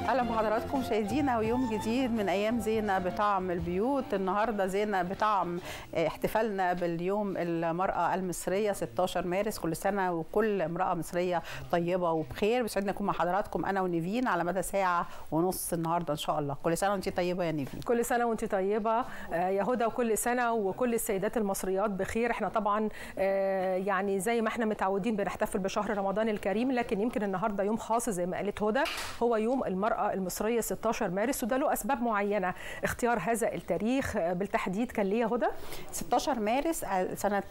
اهلا بحضراتكم مشاهدينا ويوم جديد من ايام زينه بطعم البيوت النهارده زينه بطعم احتفالنا باليوم المراه المصريه 16 مارس كل سنه وكل امراه مصريه طيبه وبخير بيسعدنا نكون مع حضراتكم انا ونيفين على مدى ساعه ونص النهارده ان شاء الله كل سنه وانت طيبه يا نيفين كل سنه وانت طيبه يا هدى وكل سنه وكل السيدات المصريات بخير احنا طبعا يعني زي ما احنا متعودين بنحتفل بشهر رمضان الكريم لكن يمكن النهارده يوم خاص زي ما قالت هدى هو يوم المراه المصريه 16 مارس وده له اسباب معينه اختيار هذا التاريخ بالتحديد كان ليه هدى 16 مارس سنه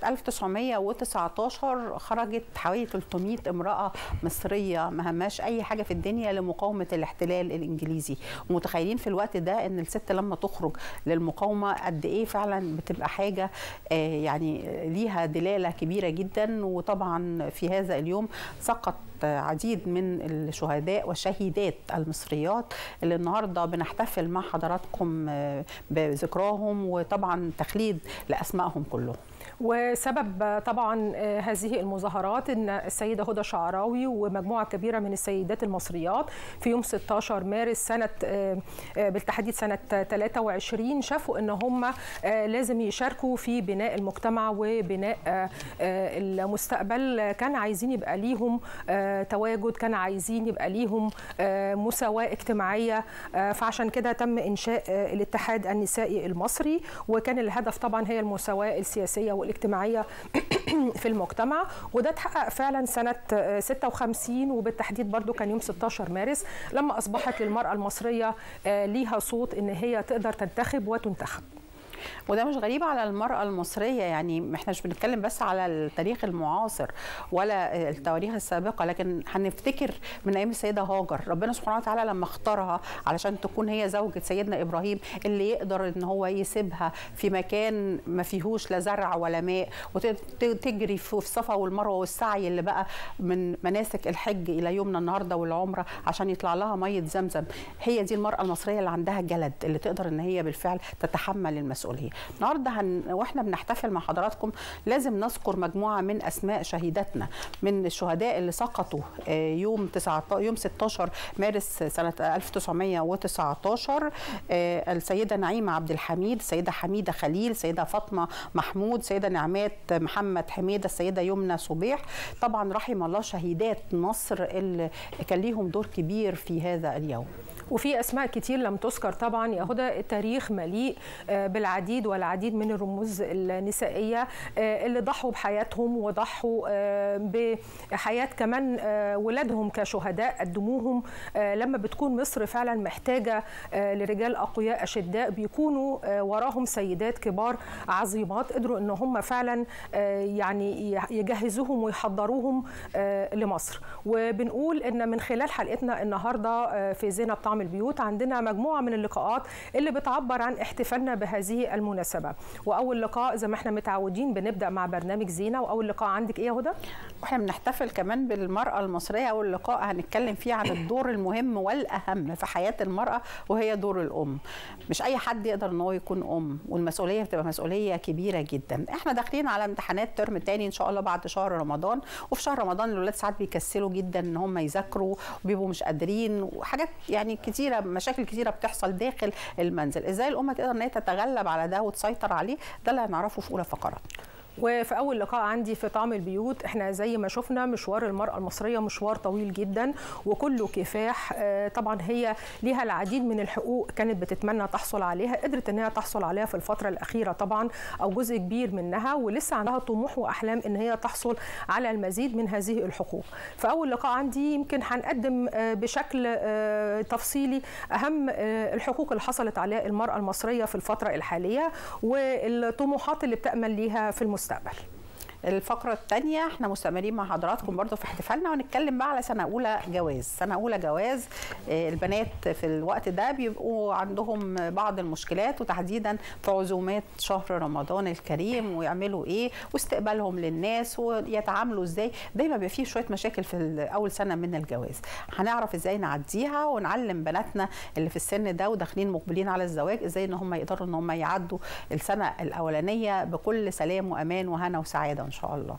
1919 خرجت حوالي 300 امراه مصريه ما هماش اي حاجه في الدنيا لمقاومه الاحتلال الانجليزي ومتخيلين في الوقت ده ان الست لما تخرج للمقاومه قد ايه فعلا بتبقى حاجه يعني ليها دلاله كبيره جدا وطبعا في هذا اليوم سقط عديد من الشهداء والشهيدات المصريات اللي النهارده بنحتفل مع حضراتكم بذكراهم وطبعا تخليد لاسمائهم كلهم وسبب طبعا هذه المظاهرات ان السيده هدى شعراوي ومجموعه كبيره من السيدات المصريات في يوم 16 مارس سنه بالتحديد سنه 23 شافوا ان هم لازم يشاركوا في بناء المجتمع وبناء المستقبل كان عايزين يبقى ليهم تواجد كان عايزين يبقى ليهم مساواه اجتماعيه فعشان كده تم انشاء الاتحاد النسائي المصري وكان الهدف طبعا هي المساواه السياسيه والاجتماعيه في المجتمع وده اتحقق فعلا سنه 56 وبالتحديد برضو كان يوم 16 مارس لما اصبحت للمراه المصريه ليها صوت ان هي تقدر تنتخب وتنتخب وده مش غريب على المرأة المصرية يعني احنا مش بنتكلم بس على التاريخ المعاصر ولا التواريخ السابقة لكن هنفتكر من أيام السيدة هاجر ربنا سبحانه وتعالى لما اختارها علشان تكون هي زوجة سيدنا إبراهيم اللي يقدر إن هو يسيبها في مكان ما فيهوش لا زرع ولا ماء وتجري في الصفا والمروة والسعي اللي بقى من مناسك الحج إلى يومنا النهاردة والعمرة عشان يطلع لها مية زمزم هي دي المرأة المصرية اللي عندها جلد اللي تقدر إن هي بالفعل تتحمل المسؤولية المسؤوليه. النهارده هن... واحنا بنحتفل مع حضراتكم لازم نذكر مجموعه من اسماء شهيداتنا من الشهداء اللي سقطوا يوم 19 يوم 16 مارس سنه 1919 السيده نعيمه عبد الحميد، السيده حميده خليل، السيده فاطمه محمود، السيده نعمات محمد حميده، السيده يمنى صبيح، طبعا رحم الله شهيدات مصر اللي كان ليهم دور كبير في هذا اليوم. وفي اسماء كتير لم تذكر طبعا يا هدى التاريخ مليء بالعديد والعديد من الرموز النسائيه اللي ضحوا بحياتهم وضحوا بحياه كمان ولادهم كشهداء قدموهم لما بتكون مصر فعلا محتاجه لرجال اقوياء اشداء بيكونوا وراهم سيدات كبار عظيمات قدروا ان هم فعلا يعني يجهزوهم ويحضروهم لمصر وبنقول ان من خلال حلقتنا النهارده في زينب طعم البيوت عندنا مجموعه من اللقاءات اللي بتعبر عن احتفالنا بهذه المناسبه واول لقاء زي ما احنا متعودين بنبدا مع برنامج زينه واول لقاء عندك ايه يا هدى واحنا بنحتفل كمان بالمراه المصريه اول لقاء هنتكلم فيه عن الدور المهم والاهم في حياه المراه وهي دور الام مش اي حد يقدر ان هو يكون ام والمسؤوليه بتبقى مسؤوليه كبيره جدا احنا داخلين على امتحانات ترم تاني ان شاء الله بعد شهر رمضان وفي شهر رمضان الولاد ساعات بيكسلوا جدا ان هم يذاكروا وبيبقوا مش قادرين وحاجات يعني كتيره مشاكل كتيره بتحصل داخل المنزل ازاي الام تقدر ان هي تتغلب على ده وتسيطر عليه ده اللي هنعرفه في اولى فقرات وفي اول لقاء عندي في طعم البيوت احنا زي ما شفنا مشوار المراه المصريه مشوار طويل جدا وكله كفاح طبعا هي ليها العديد من الحقوق كانت بتتمنى تحصل عليها قدرت ان هي تحصل عليها في الفتره الاخيره طبعا او جزء كبير منها ولسه عندها طموح واحلام ان هي تحصل على المزيد من هذه الحقوق في اول لقاء عندي يمكن هنقدم بشكل تفصيلي اهم الحقوق اللي حصلت عليها المراه المصريه في الفتره الحاليه والطموحات اللي بتامل ليها في المستقبل المستقبل الفقرة الثانية احنا مستمرين مع حضراتكم برضو في احتفالنا ونتكلم بقى على سنة أولى جواز سنة أولى جواز البنات في الوقت ده بيبقوا عندهم بعض المشكلات وتحديدا في عزومات شهر رمضان الكريم ويعملوا ايه واستقبالهم للناس ويتعاملوا ازاي دايما بيبقى فيه شوية مشاكل في أول سنة من الجواز هنعرف ازاي نعديها ونعلم بناتنا اللي في السن ده وداخلين مقبلين على الزواج ازاي ان هم يقدروا ان هم يعدوا السنة الأولانية بكل سلام وأمان وهنا وسعادة ان شاء الله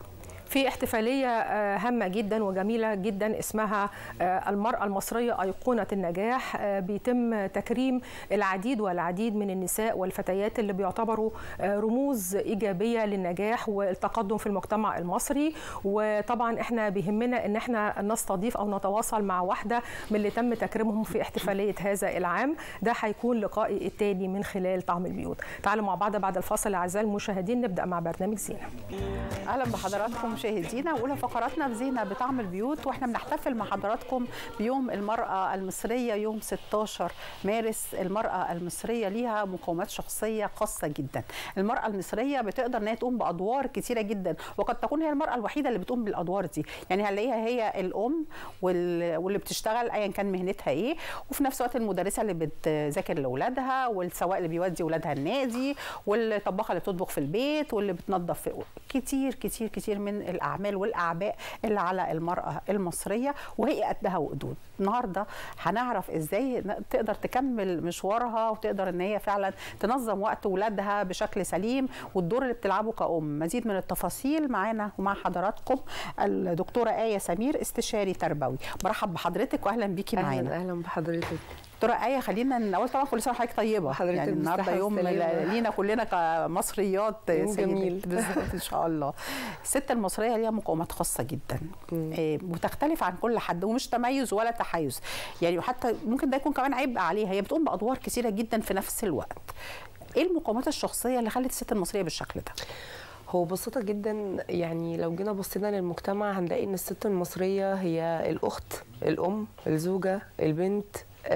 في احتفاليه آه، هامه جدا وجميله جدا اسمها آه، المراه المصريه ايقونه النجاح آه، بيتم تكريم العديد والعديد من النساء والفتيات اللي بيعتبروا آه، رموز ايجابيه للنجاح والتقدم في المجتمع المصري وطبعا احنا بيهمنا ان احنا نستضيف او نتواصل مع واحده من اللي تم تكريمهم في احتفاليه هذا العام ده هيكون لقائي التاني من خلال طعم البيوت تعالوا مع بعض بعد الفاصل اعزائي المشاهدين نبدا مع برنامج زينه اهلا بحضراتكم مشاهدينا واولى فقراتنا في زينه بطعم البيوت واحنا بنحتفل مع حضراتكم بيوم المراه المصريه يوم 16 مارس المراه المصريه ليها مقومات شخصيه خاصه جدا المراه المصريه بتقدر ان هي تقوم بادوار كثيره جدا وقد تكون هي المراه الوحيده اللي بتقوم بالادوار دي يعني هنلاقيها هي الام وال- واللي بتشتغل ايا كان مهنتها ايه وفي نفس الوقت المدرسه اللي بتذاكر لاولادها والسواق اللي بيودي اولادها النادي والطباخه اللي بتطبخ في البيت واللي بتنظف في كتير كتير كتير من الاعمال والاعباء اللي على المراه المصريه وهي قدها وقدود النهارده هنعرف ازاي ن- تقدر تكمل مشوارها وتقدر ان هي فعلا تنظم وقت اولادها بشكل سليم والدور اللي بتلعبه كأم مزيد من التفاصيل معانا ومع حضراتكم الدكتوره آية سمير استشاري تربوي برحب بحضرتك واهلا بيكي معانا اهلا اهلا بحضرتك دكتوره آية خلينا نقول طبعا كل سنه وحضرتك طيبه وحضرتك يعني النهارده بالصحة يوم والسلامة. لينا كلنا كمصريات يوم سيدات. جميل. بالظبط ان شاء الله الست المصريه ليها مقومات خاصه جدا إيه، وتختلف عن كل حد ومش تميز ولا تحيز يعني وحتى ممكن ده يكون كمان عبء عليها هي بتقوم بادوار كثيره جدا في نفس الوقت ايه المقومات الشخصيه اللي خلت الست المصريه بالشكل ده هو ببساطة جدا يعني لو جينا بصينا للمجتمع هنلاقي ان الست المصرية هي الاخت الام الزوجة البنت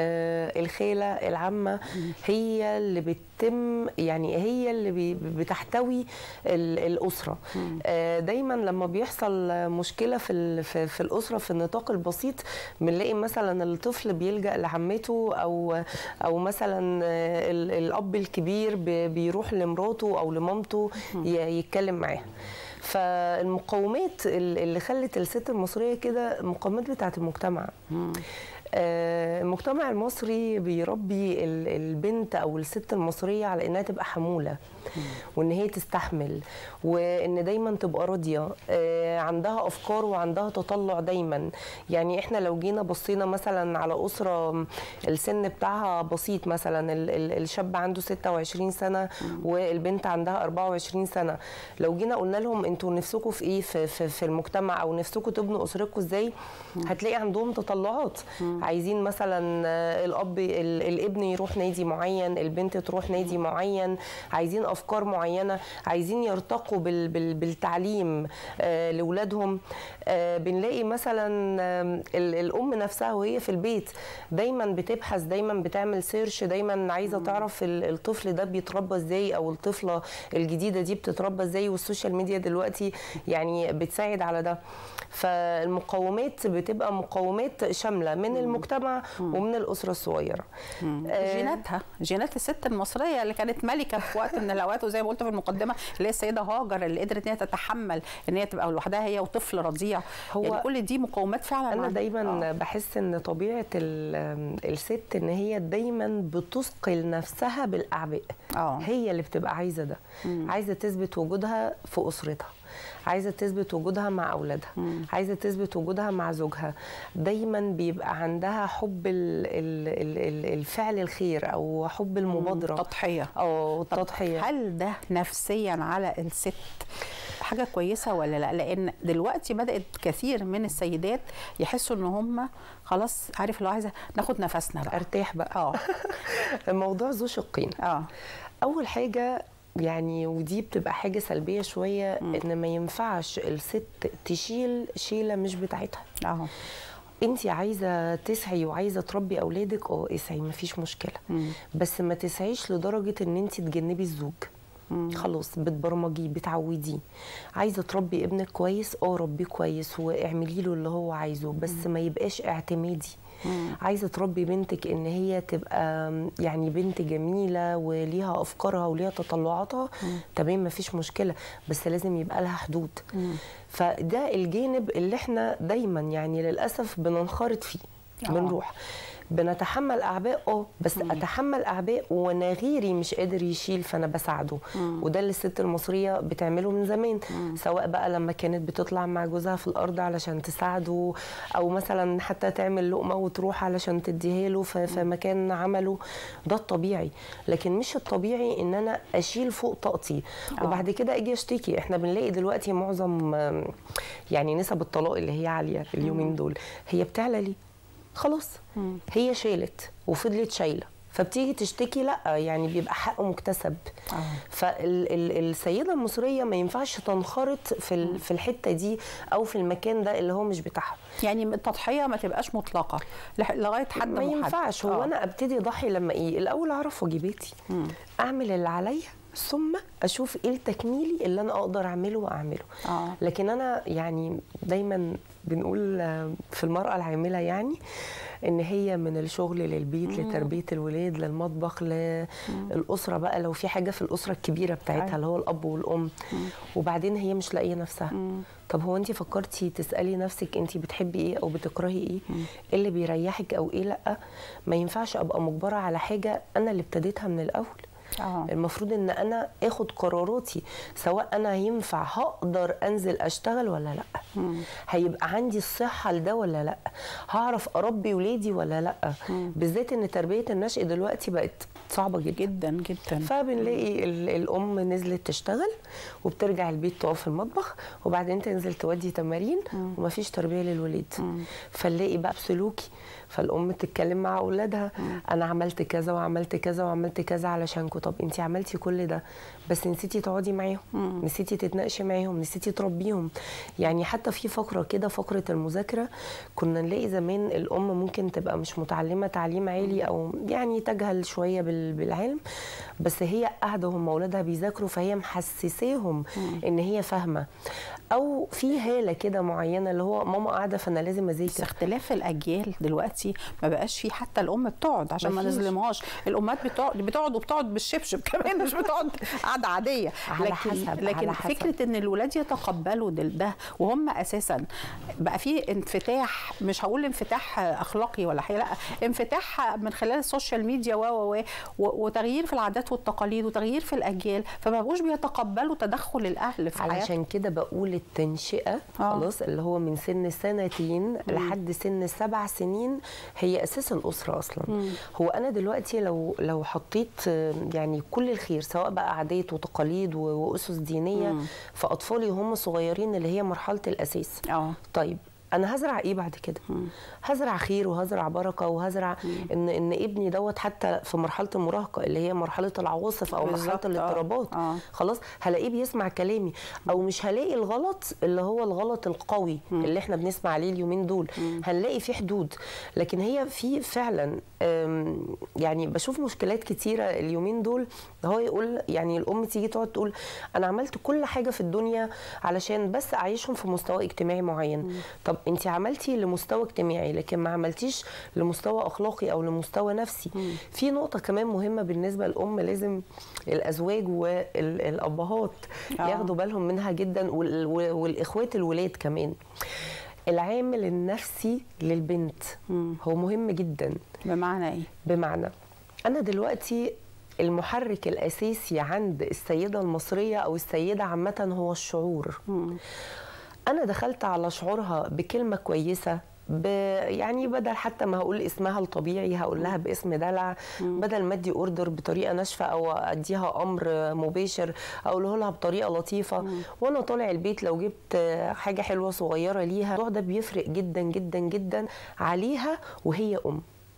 آه الخالة العمة هي اللي بتتم يعني هي اللي بي- بتحتوي ال- الأسرة آه دايما لما بيحصل مشكلة في, ال- في, في الأسرة في النطاق البسيط بنلاقي مثلا الطفل بيلجأ لعمته أو أو مثلا آه، ال- الأب الكبير بي- بيروح لمراته أو لمامته ي- يتكلم معاها فالمقومات ال- اللي خلت الست المصرية كده مقومات بتاعة المجتمع آه، المجتمع المصري بيربي ال- البنت او الست المصريه على انها تبقى حموله وان هي تستحمل وان دايما تبقى راضيه آه، عندها افكار وعندها تطلع دايما يعني احنا لو جينا بصينا مثلا على اسره السن بتاعها بسيط مثلا ال- ال- الشاب عنده 26 سنه والبنت عندها 24 سنه لو جينا قلنا لهم انتوا نفسكم في ايه في, في, في المجتمع او نفسكم تبنوا اسرتكم ازاي هتلاقي عندهم تطلعات عايزين مثلا آه، الاب ال- الابن يروح نادي معين البنت تروح نادي معين عايزين افكار معينه عايزين يرتقوا بال بال بالتعليم آه، لاولادهم آه، بنلاقي مثلا آم، ال- الام نفسها وهي في البيت دايما بتبحث دايما بتعمل سيرش دايما عايزه تعرف ال- الطفل ده بيتربى ازاي او الطفله الجديده دي بتتربى ازاي والسوشيال ميديا دلوقتي يعني بتساعد على ده فالمقومات بتبقى مقومات شامله من المجتمع ومن الاسره الصغيره آه، جيناتها جينات الست المصريه اللي كانت ملكه في وقت من الاوقات وزي ما قلت في المقدمه اللي هي السيده هاجر اللي قدرت ان هي تتحمل ان هي تبقى لوحدها هي وطفل رضيع هو يعني كل دي مقومات فعلا انا عند- دايما آه. بحس ان طبيعه ال- الست ان هي دايما بتثقل نفسها بالاعباء آه. هي اللي بتبقى عايزه ده عايزه تثبت وجودها في اسرتها عايزه تثبت وجودها مع اولادها عايزه تثبت وجودها مع زوجها دايما بيبقى عندها حب ال ال ال ال الفعل الخير او حب المبادره تضحيه او التضحيه هل ده نفسيا على الست حاجه كويسه ولا لا لان دلوقتي بدات كثير من السيدات يحسوا ان هم خلاص عارف لو عايزه ناخد نفسنا بقى ارتاح بقى اه الموضوع ذو شقين اه اول حاجه يعني ودي بتبقى حاجه سلبيه شويه ان ما ينفعش الست تشيل شيله مش بتاعتها اه انت عايزه تسعي وعايزه تربي اولادك اه اسعي مفيش مشكله بس ما تسعيش لدرجه ان انت تجنبي الزوج خلاص بتبرمجيه بتعوديه عايزه تربي ابنك كويس اه ربيه كويس واعملي له اللي هو عايزه بس ما يبقاش اعتمادي عايزه تربي بنتك ان هي تبقى يعني بنت جميله وليها افكارها وليها تطلعاتها تمام مفيش مشكله بس لازم يبقى لها حدود فده الجانب اللي احنا دايما يعني للاسف بننخرط فيه آه. بنروح بنتحمل اعباء اه بس اتحمل اعباء وانا غيري مش قادر يشيل فانا بساعده وده اللي الست المصريه بتعمله من زمان سواء بقى لما كانت بتطلع مع جوزها في الارض علشان تساعده او مثلا حتى تعمل لقمه وتروح علشان تديها له في في مكان عمله ده الطبيعي لكن مش الطبيعي ان انا اشيل فوق طاقتي وبعد كده اجي اشتكي احنا بنلاقي دلوقتي معظم آم، يعني نسب الطلاق اللي هي عاليه اليومين دول هي بتعلى ليه خلاص هي شالت وفضلت شايله فبتيجي تشتكي لا يعني بيبقى حق مكتسب فالسيده المصريه ما ينفعش تنخرط في ال- في الحته دي او في المكان ده اللي هو مش بتاعها يعني التضحيه ما تبقاش مطلقه لح- لغايه حد ما محدد. ينفعش هو آه. انا ابتدي اضحي لما ايه الاول اعرف واجباتي اعمل اللي عليا ثم اشوف ايه التكميلي اللي انا اقدر اعمله واعمله آه. لكن انا يعني دايما بنقول آه، في المراه العامله يعني ان هي من الشغل للبيت لتربيه الولاد للمطبخ للاسره بقى لو في حاجه في الاسره الكبيره بتاعتها أيوة. اللي هو الاب والام وبعدين هي مش لاقيه نفسها طب هو انت فكرتي تسالي نفسك انت بتحبي ايه او بتكرهي ايه ايه اللي بيريحك او ايه لا ما ينفعش ابقى مجبره على حاجه انا اللي ابتديتها من الاول آه. المفروض ان انا اخد قراراتي سواء انا ينفع هقدر انزل اشتغل ولا لا هيبقى عندي الصحه لده ولا لا هعرف اربي ولادي ولا لا بالذات ان تربيه النشء دلوقتي بقت صعبه جدا جدا جدا فبنلاقي ال- الام نزلت تشتغل وبترجع البيت تقف في المطبخ وبعدين تنزل تودي تمارين ومفيش تربيه للولاد فنلاقي بقى بسلوكي فالام تتكلم مع اولادها انا عملت كذا وعملت كذا وعملت كذا علشانكم طب انت عملتي كل ده بس نسيتي تقعدي معاهم نسيتي تتناقشي معاهم نسيتي تربيهم يعني حتى في فقره كده فقره المذاكره كنا نلاقي زمان الام ممكن تبقى مش متعلمه تعليم عالي او يعني تجهل شويه بال- بالعلم بس هي قاعده هم اولادها بيذاكروا فهي محسساهم ان هي فاهمه او في هاله كده معينه اللي هو ماما قاعده فانا لازم بس اذاكر اختلاف الاجيال دلوقتي ما بقاش في حتى الام بتقعد عشان ما مفيش. نظلمهاش الامهات بتقعد بتقعد وبتقعد بالشبشب كمان مش بتقعد قعده عاديه على لكن حسب- لكن على حسب. فكره ان الولاد يتقبلوا دل- ده وهم اساسا بقى في انفتاح مش هقول انفتاح اخلاقي ولا حاجه لا انفتاح من خلال السوشيال ميديا و و و- وتغيير في العادات والتقاليد وتغيير في الاجيال فما بقوش بيتقبلوا تدخل الاهل في حياتهم علشان كده بقول التنشئه آه. خلاص اللي هو من سن سنتين لحد سن سبع سنين هي اساس الاسره اصلا هو انا دلوقتي لو لو حطيت آه، يعني كل الخير سواء بقى عادات وتقاليد و- واسس دينيه في اطفالي وهم صغيرين اللي هي مرحله الاساس اه طيب انا هزرع ايه بعد كده هزرع خير وهزرع بركه وهزرع ان ان ابني دوت حتى في مرحله المراهقه اللي هي مرحله العواصف او مرحله بالظبط، آه. الاضطرابات آه. خلاص هلاقيه بيسمع كلامي او مش هلاقي الغلط اللي هو الغلط القوي اللي احنا بنسمع عليه اليومين دول هنلاقي فيه حدود لكن هي في فعلا أم، يعني بشوف مشكلات كتيره اليومين دول هو يقول يعني الام تيجي تقعد تقول انا عملت كل حاجه في الدنيا علشان بس اعيشهم في مستوى اجتماعي معين طب انت عملتي لمستوى اجتماعي لكن ما عملتيش لمستوى اخلاقي او لمستوى نفسي في نقطه كمان مهمه بالنسبه للام لازم الازواج والابهات آه. ياخدوا بالهم منها جدا وال- وال- والاخوات الولاد كمان العامل النفسي للبنت هو مهم جدا بمعنى ايه بمعنى انا دلوقتي المحرك الاساسي عند السيده المصريه او السيده عامه هو الشعور انا دخلت على شعورها بكلمه كويسه ب... يعني بدل حتى ما هقول اسمها الطبيعي هقول لها باسم دلع بدل ما ادي اوردر بطريقه ناشفه او اديها امر مباشر اقوله لها بطريقه لطيفه وانا طالع البيت لو جبت حاجه حلوه صغيره ليها الموضوع ده بيفرق جدا جدا جدا عليها وهي ام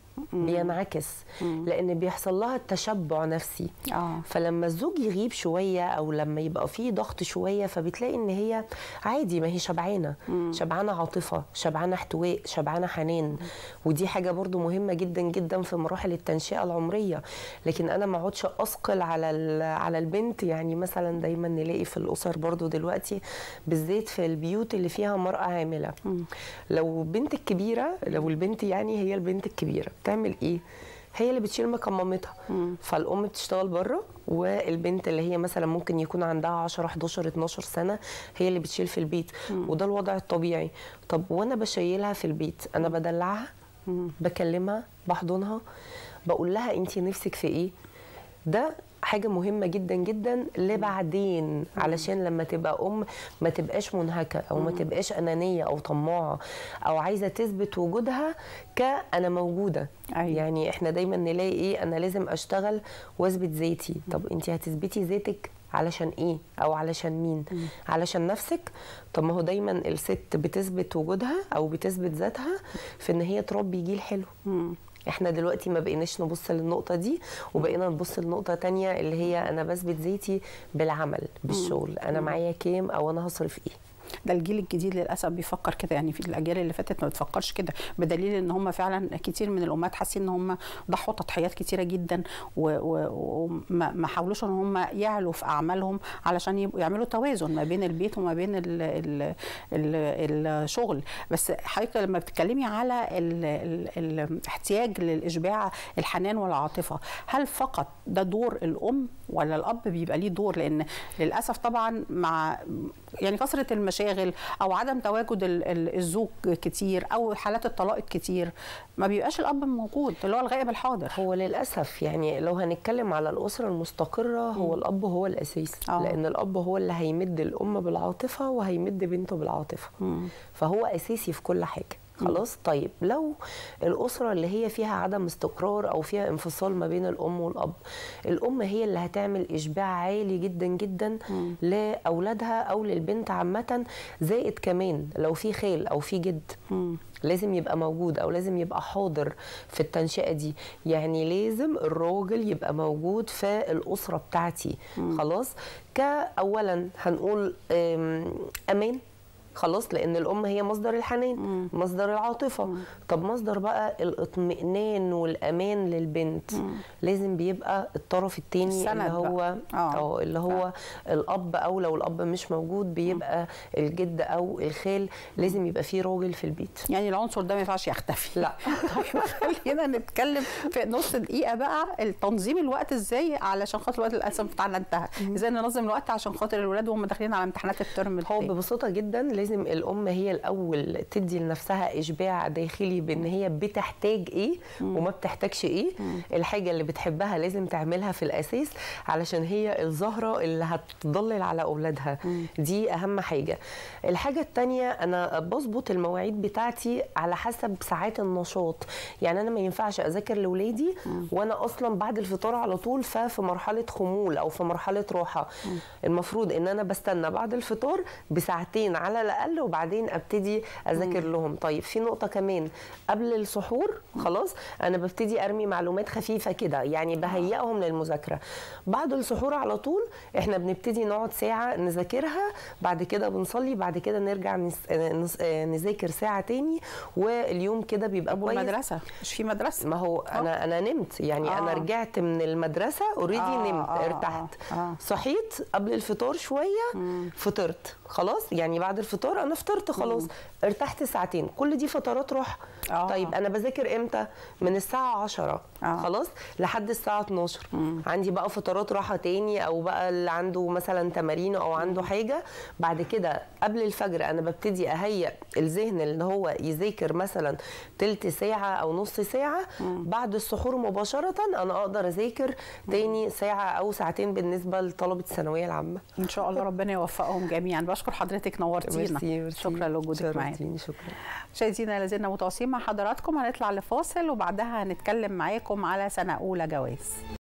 بينعكس لان بيحصل لها تشبع نفسي اه فلما الزوج يغيب شويه او لما يبقى فيه ضغط شويه فبتلاقي ان هي عادي ما هي شبعانه شبعانه عاطفه شبعانه احتواء شبعانه حنان ودي حاجه برضو مهمه جدا جدا في مراحل التنشئه العمريه لكن انا ما اقعدش اثقل على ال- على البنت يعني مثلا دايما نلاقي في الاسر برضو دلوقتي بالذات في البيوت اللي فيها مراه عامله لو بنت الكبيره لو البنت يعني هي البنت الكبيره بتعمل ايه هي اللي بتشيل مكان مامتها فالام بتشتغل بره والبنت اللي هي مثلا ممكن يكون عندها 10 11 12 سنه هي اللي بتشيل في البيت وده الوضع الطبيعي طب وانا بشيلها في البيت انا بدلعها بكلمها بحضنها بقول لها انت نفسك في ايه ده حاجة مهمة جدا جدا لبعدين علشان لما تبقى أم ما تبقاش منهكة أو ما تبقاش أنانية أو طماعة أو عايزة تثبت وجودها كأنا موجودة أيوة. يعني احنا دايما نلاقي ايه أنا لازم أشتغل وأثبت ذاتي طب أنت هتثبتي ذاتك علشان ايه او علشان مين علشان نفسك طب ما هو دايما الست بتثبت وجودها او بتثبت ذاتها في ان هي تربي جيل حلو احنا دلوقتي ما بقيناش نبص للنقطه دي وبقينا نبص لنقطه تانية اللي هي انا بثبت ذاتي بالعمل بالشغل انا معايا كام او انا هصرف ايه ده الجيل الجديد للاسف بيفكر كده يعني في الاجيال اللي فاتت ما بتفكرش كده بدليل ان هم فعلا كتير من الامهات حاسين ان هم ضحوا تضحيات كتيره جدا وما ما حاولوش ان هم يعلوا في اعمالهم علشان يبقوا يعملوا توازن ما بين البيت وما بين ال ال ال الشغل بس حضرتك لما بتتكلمي على ال ال الاحتياج للاشباع الحنان والعاطفه هل فقط ده دور الام ولا الاب بيبقى ليه دور لان للاسف طبعا مع يعني كثره المشاغل او عدم تواجد الزوج كتير او حالات الطلاق الكتير ما بيبقاش الاب موجود اللي هو الغائب الحاضر هو للاسف يعني لو هنتكلم على الاسره المستقره هو م. الاب هو الاساس أوه. لان الاب هو اللي هيمد الام بالعاطفه وهيمد بنته بالعاطفه م. فهو اساسي في كل حاجه خلاص طيب لو الاسره اللي هي فيها عدم استقرار او فيها انفصال ما بين الام والاب الام هي اللي هتعمل اشباع عالي جدا جدا م. لاولادها او للبنت عامه زائد كمان لو في خال او في جد م. لازم يبقى موجود او لازم يبقى حاضر في التنشئه دي يعني لازم الراجل يبقى موجود في الاسره بتاعتي م. خلاص كاولا هنقول امان خلاص لان الام هي مصدر الحنان مم. مصدر العاطفه مم. طب مصدر بقى الاطمئنان والامان للبنت مم. لازم بيبقى الطرف الثاني اللي هو اه اللي هو آه. الاب او لو الاب مش موجود بيبقى مم. الجد او الخال لازم يبقى فيه راجل في البيت يعني العنصر ده ما ينفعش يختفي لا طيب خلينا نتكلم في نص دقيقه بقى التنظيم الوقت ازاي علشان خاطر الوقت للاسف بتاعنا انتهى ازاي ننظم الوقت عشان خاطر الولاد وهم داخلين على امتحانات الترم هو ببساطه جدا لازم الام هي الاول تدي لنفسها اشباع داخلي بان هي بتحتاج ايه وما بتحتاجش ايه الحاجه اللي بتحبها لازم تعملها في الاساس علشان هي الزهره اللي هتضلل على اولادها دي اهم حاجه الحاجه الثانيه انا بظبط المواعيد بتاعتي على حسب ساعات النشاط يعني انا ما ينفعش اذاكر لاولادي وانا اصلا بعد الفطار على طول ففي مرحله خمول او في مرحله راحه المفروض ان انا بستنى بعد الفطار بساعتين على الاقل وبعدين ابتدي اذاكر لهم طيب في نقطه كمان قبل السحور خلاص انا ببتدي ارمي معلومات خفيفه كده يعني بهيئهم للمذاكره بعد السحور على طول احنا بنبتدي نقعد ساعه نذاكرها بعد كده بنصلي بعد كده نرجع نذاكر ساعه تاني واليوم كده بيبقى كويس المدرسه مش في مدرسه ما هو انا انا نمت يعني آه. انا رجعت من المدرسه اوريدي آه نمت آه ارتحت آه آه. صحيت قبل الفطار شويه مم. فطرت خلاص يعني بعد الفطار انا فطرت خلاص مم. ارتحت ساعتين كل دي فترات راحه آه. طيب انا بذاكر امتى من الساعه 10 آه. خلاص لحد الساعه 12 مم. عندي بقى فترات راحه تاني او بقى اللي عنده مثلا تمارين او عنده حاجه بعد كده قبل الفجر انا ببتدي اهيئ الذهن ان هو يذاكر مثلا تلت ساعه او نص ساعه مم. بعد السحور مباشره انا اقدر اذاكر تاني ساعه او ساعتين بالنسبه لطلبه الثانويه العامه ان شاء الله ربنا يوفقهم جميعا بشكر حضرتك نورتينا ميرسي ميرسي. شكرا لوجودك معانا شكرا مشاهدينا لازلنا متواصلين مع حضراتكم هنطلع لفاصل وبعدها هنتكلم معاكم على سنه اولى جواز